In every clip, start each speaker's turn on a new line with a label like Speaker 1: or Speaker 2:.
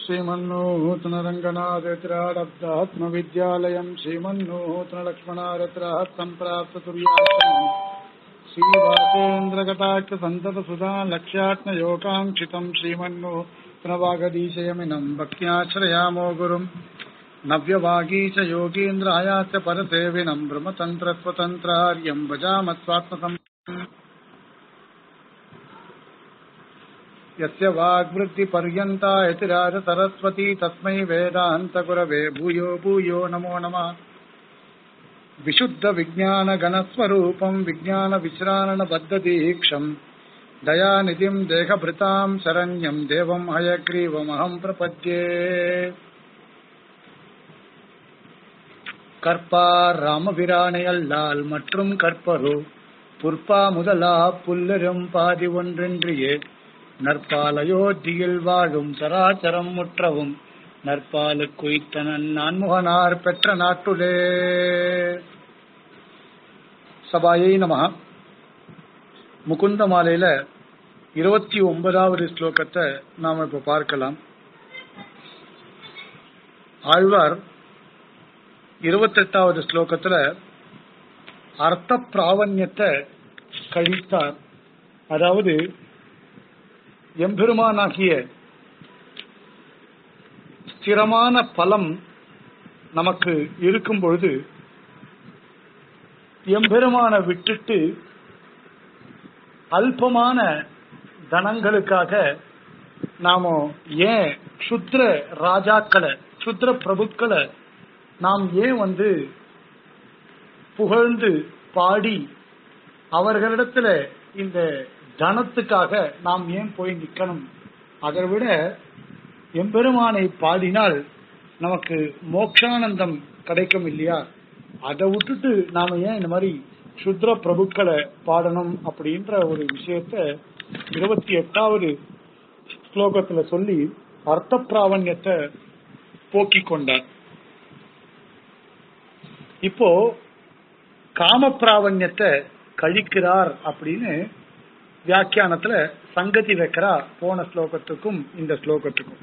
Speaker 1: श्रीमन्नूतनरङ्गनाथत्राडब्दात्मविद्यालयम् श्रीमन्नूतनलक्ष्मणारत्रात् सम्प्राप्ततुर्याश्रमम् श्रीवासेन्द्रकटाक्षसन्ततसुधा लक्ष्यात्मयोगाङ्क्षितम् श्रीमन्नूतनवागदीशयमिनम् भक्त्याश्रयामो गुरुम् नव्यवागीश योगीन्द्रायास्य परसेविनम् ब्रह्मतन्त्रत्वतन्त्रार्यम् भजामत्स्वात्मसम् यस्य वाग्वृत्तिपर्यन्ता यतिराज सरस्वती तस्मै वेदान्तगुरवे भूयो भूयो नमो नमः विशुद्धविज्ञानगणस्वरूपम् विज्ञानविश्राणबद्धदीक्षम् दयानिधिम् देहभृताम् शरण्यम् देवम् हयग्रीवमहम् प्रपद्ये கற்பார் ராமபிரானையல்லால் மற்றும் கற்பரோ புற்பா முதலா புல்லரும் பாதி ஒன்றென்றியே நற்பால் அயோத்தியில் வாழும் சராச்சரம் முற்றவும் நற்பாலு குய்த்தனன் நான்முகனார் பெற்ற நாட்டுலே சபாயை நம முகுந்த மாலையில இருபத்தி ஒன்பதாவது ஸ்லோகத்தை நாம இப்ப பார்க்கலாம் ஆழ்வார் இருபத்தெட்டாவது ஸ்லோகத்துல அர்த்த பிராவண்யத்தை கழித்தார் அதாவது எம்பெருமானாகிய ஸ்திரமான பலம் நமக்கு இருக்கும் பொழுது எம்பெருமான விட்டுட்டு அல்பமான தனங்களுக்காக நாம ஏன் சுத்ர ராஜாக்களை சுத்ர பிரபுக்களை நாம் ஏன் வந்து புகழ்ந்து பாடி அவர்களிடத்துல இந்த தனத்துக்காக நாம் ஏன் போய் நிக்கணும் அதை விட எம்பெருமானை பாடினால் நமக்கு மோக்ஷானந்தம் கிடைக்கும் இல்லையா அதை விட்டுட்டு நாம ஏன் இந்த மாதிரி சுத்ர பிரபுக்களை பாடணும் அப்படின்ற ஒரு விஷயத்த இருபத்தி எட்டாவது ஸ்லோகத்துல சொல்லி அர்த்த பிராவண்யத்தை போக்கிக் கொண்டார் இப்போ காம பிராவண்யத்தை கழிக்கிறார் அப்படின்னு வியாக்கியானத்துல சங்கதி வைக்கிறா போன ஸ்லோகத்துக்கும் இந்த ஸ்லோகத்துக்கும்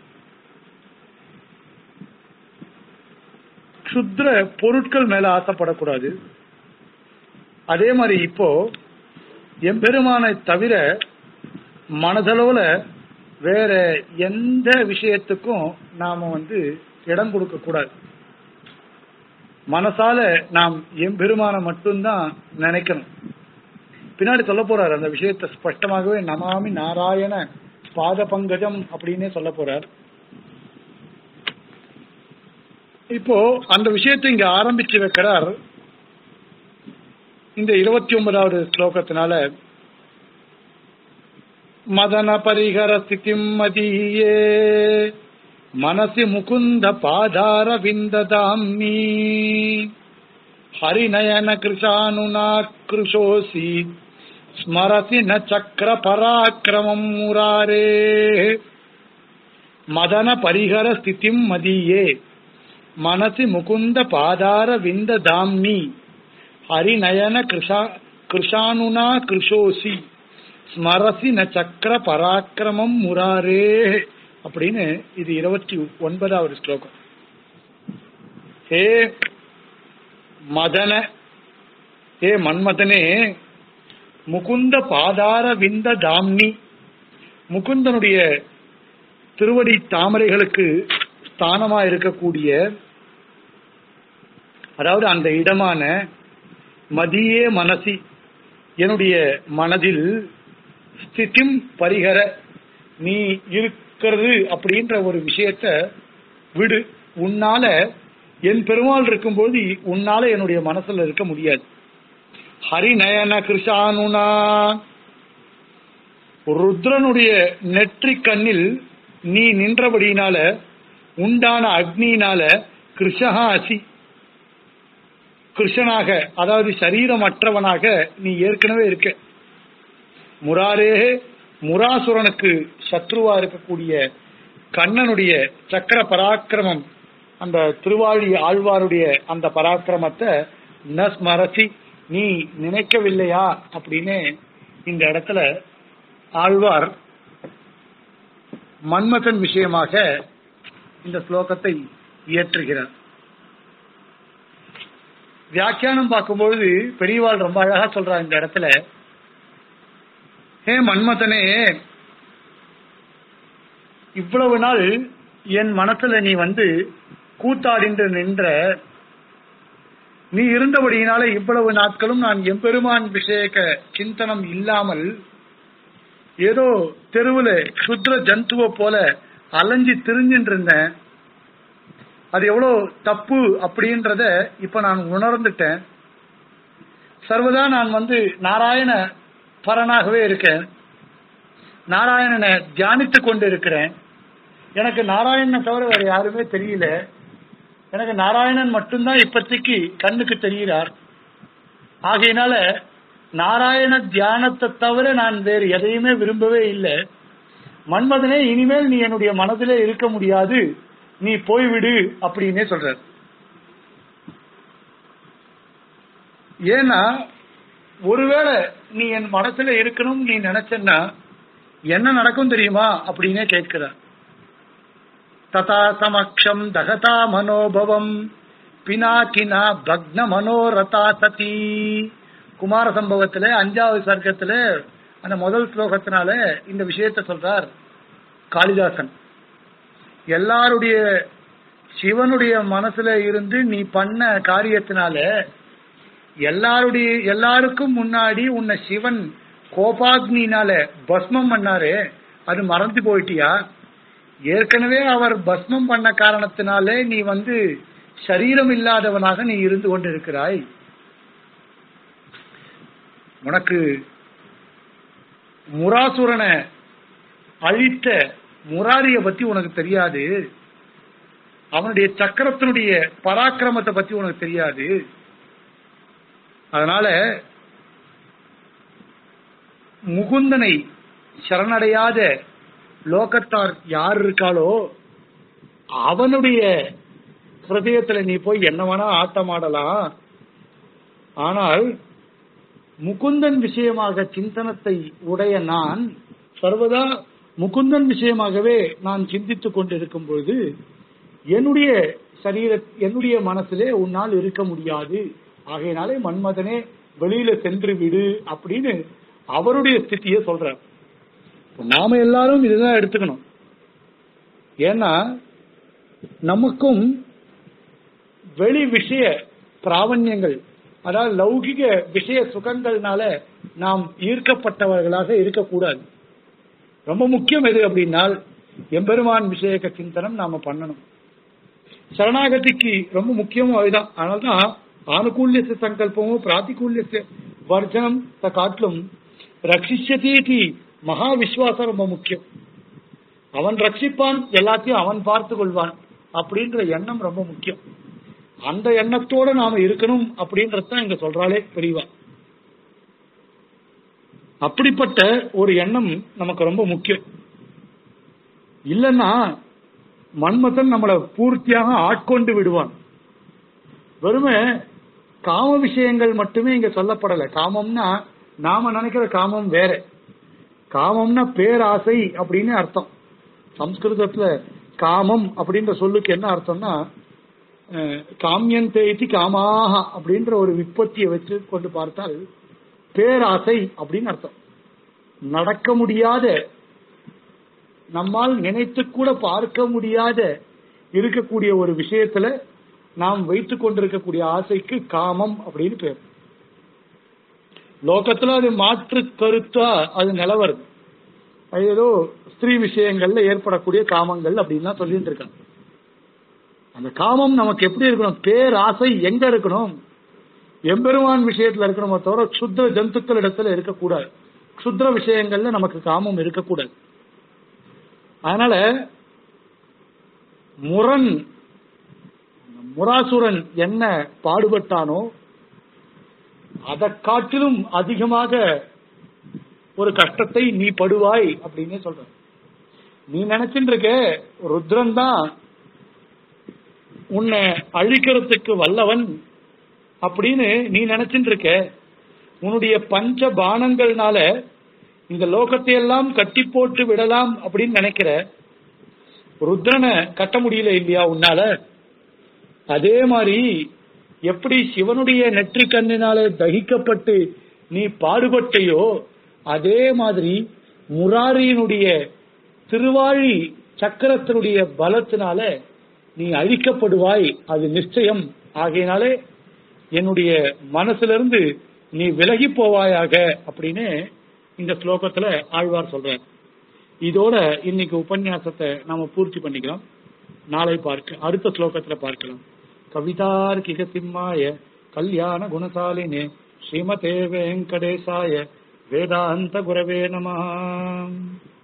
Speaker 1: சுத்ர பொருட்கள் மேல ஆசைப்படக்கூடாது அதே மாதிரி இப்போ எம்பெருமானை தவிர மனதளவுல வேற எந்த விஷயத்துக்கும் நாம வந்து இடம் கொடுக்க கூடாது மனசால நாம் எம்பெருமான மட்டும்தான் நினைக்கணும் பின்னாடி சொல்ல போறார் அந்த விஷயத்தை ஸ்பஷ்டமாகவே நமாமி நாராயண பாத பங்கஜம் அப்படின்னே சொல்ல போறார் இப்போ அந்த விஷயத்தை இங்க ஆரம்பிச்சு வைக்கிறார் இந்த இருபத்தி ஒன்பதாவது ஸ்லோகத்தினால மதன பரிகர ஸ்திதிம் மதியே மனசி முகுந்த பாதார விந்ததாமி ஹரிநயன கிருஷானுனா கிருஷோசி ஸ்மரசி ந சக்கர பராக்கிரமம் முராரே மதன பரிகர ஸ்திதிம் மதியே மனசி முகுந்த பாதார விந்ததாம்னி ஹரிநயன கிருஷா கிருஷானுனா கிருஷோசி ஸ்மரசி ந சக்கர பராக்கிரமம் முராரே அப்படின்னு இது இருபத்தி ஒன்பதாவது ஸ்லோகம் ஹே மதன ஹே மன்மதனே முகுந்த பாதார விந்த தாம்னி முகுந்தனுடைய திருவடி தாமரைகளுக்கு ஸ்தானமா இருக்கக்கூடிய அதாவது அந்த இடமான மதியே மனசி என்னுடைய மனதில் ஸ்திதிம் பரிகர நீ இருக்கிறது அப்படின்ற ஒரு விஷயத்த விடு உன்னால என் பெருமாள் இருக்கும்போது உன்னால என்னுடைய மனசுல இருக்க முடியாது ஹரிநயன கிருஷானுனா ருத்ரனுடைய நெற்றி கண்ணில் நீ நின்றபடியினால உண்டான அக்னியினால கிருஷகா அசி கிருஷ்ணனாக அதாவது சரீரமற்றவனாக நீ ஏற்கனவே இருக்க முராரே முராசுரனுக்கு சத்ருவா இருக்கக்கூடிய கண்ணனுடைய சக்கர பராக்கிரமம் அந்த திருவாழி ஆழ்வாருடைய அந்த பராக்கிரமத்தை ந ஸ்மரசி நீ நினைக்கவில்லையா அப்படின்னு இந்த இடத்துல ஆழ்வார் மன்மதன் விஷயமாக இந்த ஸ்லோகத்தை இயற்றுகிறார் வியாக்கியானம் பார்க்கும்பொழுது பெரியவாள் ரொம்ப அழகா சொல்றா இந்த இடத்துல ஹே மன்மதனே இவ்வளவு நாள் என் மனசுல நீ வந்து கூத்தாடின்று நின்ற நீ இருந்தபடியினால இவ்வளவு நாட்களும் நான் எம்பெருமான் விஷயக்க சிந்தனம் இல்லாமல் ஏதோ தெருவுல சுத்ர ஜந்துவ போல அலைஞ்சு திரிஞ்சிட்டு இருந்தேன் அது எவ்வளவு தப்பு அப்படின்றத இப்ப நான் உணர்ந்துட்டேன் சர்வதா நான் வந்து நாராயண பரனாகவே இருக்கேன் நாராயணனை தியானித்துக் கொண்டு இருக்கிறேன் எனக்கு நாராயணனை தவிர வேற யாருமே தெரியல எனக்கு நாராயணன் மட்டும்தான் இப்போதைக்கு கண்ணுக்கு தெரிகிறார் ஆகையினால நாராயண தியானத்தை தவிர நான் வேறு எதையுமே விரும்பவே இல்லை மன்மதனே இனிமேல் நீ என்னுடைய மனதிலே இருக்க முடியாது நீ போய்விடு அப்படின்னே சொல்றார் ஏன்னா ஒருவேளை நீ என் மனசுல இருக்கணும் நீ நினைச்சன்னா என்ன நடக்கும் தெரியுமா அப்படின்னே கேட்கிறார் ததா சமக்ஷம் தகதா மனோபவம் பினாக்கினா பக்ன மனோரதா சதி குமார சம்பவத்துல அஞ்சாவது சர்க்கத்துல அந்த முதல் ஸ்லோகத்தினால இந்த விஷயத்த சொல்றார் காளிதாசன் எல்லாருடைய சிவனுடைய மனசுல இருந்து நீ பண்ண காரியத்தினால எல்லாருடைய எல்லாருக்கும் முன்னாடி உன்னை சிவன் கோபாக்னினால பஸ்மம் பண்ணாரு அது மறந்து போயிட்டியா ஏற்கனவே அவர் பஸ்மம் பண்ண காரணத்தினாலே நீ வந்து சரீரம் இல்லாதவனாக நீ இருந்து கொண்டிருக்கிறாய் உனக்கு முராசுரனை அழித்த முராரிய பத்தி உனக்கு தெரியாது அவனுடைய சக்கரத்தினுடைய பராக்கிரமத்தை பத்தி உனக்கு தெரியாது அதனால முகுந்தனை சரணடையாத லோகத்தார் யார் இருக்காளோ அவனுடைய ஹிருதயத்துல நீ போய் என்ன வேணா ஆட்டமாடலாம் ஆனால் முகுந்தன் விஷயமாக சிந்தனத்தை உடைய நான் சர்வதா முகுந்தன் விஷயமாகவே நான் சிந்தித்துக் கொண்டிருக்கும் பொழுது என்னுடைய சரீர என்னுடைய மனசிலே உன்னால் இருக்க முடியாது ஆகையினாலே மன்மதனே வெளியில சென்று விடு அப்படின்னு அவருடைய ஸ்திதியை சொல்றார் நாம எல்லாரும் இதுதான் எடுத்துக்கணும் ஏன்னா நமக்கும் வெளி விஷய பிராவண்யங்கள் அதாவது லௌகிக விஷய சுகங்கள்னால நாம் ஈர்க்கப்பட்டவர்களாக இருக்கக்கூடாது ரொம்ப முக்கியம் எது அப்படின்னால் எம்பெருமான் விஷயக்க சிந்தனம் நாம பண்ணணும் சரணாகதிக்கு ரொம்ப முக்கியமும் அதுதான் அதனால்தான் ஆனுகூல்ய சங்கல்பமும் பிராத்திகூல்ய வர்ஜனம் காட்டிலும் ரட்சிஷதீதி மகா விஸ்வாசம் ரொம்ப முக்கியம் அவன் ரட்சிப்பான் எல்லாத்தையும் அவன் பார்த்து கொள்வான் அப்படின்ற எண்ணம் ரொம்ப முக்கியம் அந்த எண்ணத்தோட நாம இருக்கணும் அப்படின்றதான் இங்க சொல்றாளே பெரியவா அப்படிப்பட்ட ஒரு எண்ணம் நமக்கு ரொம்ப முக்கியம் இல்லைன்னா மன்மதன் நம்மளை பூர்த்தியாக ஆட்கொண்டு விடுவான் வெறுமே காம விஷயங்கள் மட்டுமே இங்க சொல்லப்படல காமம்னா நாம நினைக்கிற காமம் வேற காமம்னா பேராசை அப்படின்னு அர்த்தம் சம்ஸ்கிருதத்துல காமம் அப்படின்ற சொல்லுக்கு என்ன அர்த்தம்னா காமியன் தேய்த்தி காமாக அப்படின்ற ஒரு விற்பத்தியை வச்சு கொண்டு பார்த்தால் பேராசை அப்படின்னு அர்த்தம் நடக்க முடியாத நம்மால் நினைத்து கூட பார்க்க முடியாத இருக்கக்கூடிய ஒரு விஷயத்துல நாம் வைத்துக் கொண்டிருக்கக்கூடிய ஆசைக்கு காமம் அப்படின்னு பேர் லோகத்துல அது மாற்று கருத்தா அது நிலவருது அது ஏதோ ஸ்திரீ விஷயங்கள்ல ஏற்படக்கூடிய காமங்கள் அப்படின்னு தான் சொல்லிட்டு இருக்காங்க அந்த காமம் நமக்கு எப்படி இருக்கணும் பேராசை எங்க இருக்கணும் எம்பெருமான் விஷயத்துல இருக்கணுமோ தவிர க்ஷுத்ர ஜந்துக்கள் இடத்துல இருக்கக்கூடாது க்ஷுத்ர விஷயங்கள்ல நமக்கு காமம் இருக்கக்கூடாது அதனால முரண் முராசுரன் என்ன பாடுபட்டானோ அதை காட்டிலும் அதிகமாக ஒரு கஷ்டத்தை நீ படுவாய் அப்படின்னே சொல்ற நீ நினைச்சுட்டு இருக்க ருத்ரன் தான் உன்னை அழிக்கிறதுக்கு வல்லவன் அப்படின்னு நீ நினைச்சுட்டு இருக்க உன்னுடைய பஞ்ச பானங்கள்னால இந்த லோகத்தை எல்லாம் கட்டி போட்டு விடலாம் அப்படின்னு நினைக்கிற ருத்ரனை கட்ட முடியல இல்லையா உன்னால அதே மாதிரி எப்படி சிவனுடைய நெற்றி கண்ணினாலே தகிக்கப்பட்டு நீ பாடுபட்டையோ அதே மாதிரி முராரியினுடைய திருவாழி சக்கரத்தினுடைய பலத்தினால நீ அழிக்கப்படுவாய் அது நிச்சயம் ஆகையினாலே என்னுடைய மனசிலிருந்து நீ விலகி போவாயாக அப்படின்னு இந்த ஸ்லோகத்துல ஆழ்வார் சொல்றார் இதோட இன்னைக்கு உபன்யாசத்தை நாம பூர்த்தி பண்ணிக்கலாம் நாளை பார்க்க அடுத்த ஸ்லோகத்துல பார்க்கலாம் கவிதார்க்கிக சிம்மாய கல்யாண குணசாலினே ஸ்ரீமதே வெங்கடேசாய வேதாந்த குரவே நம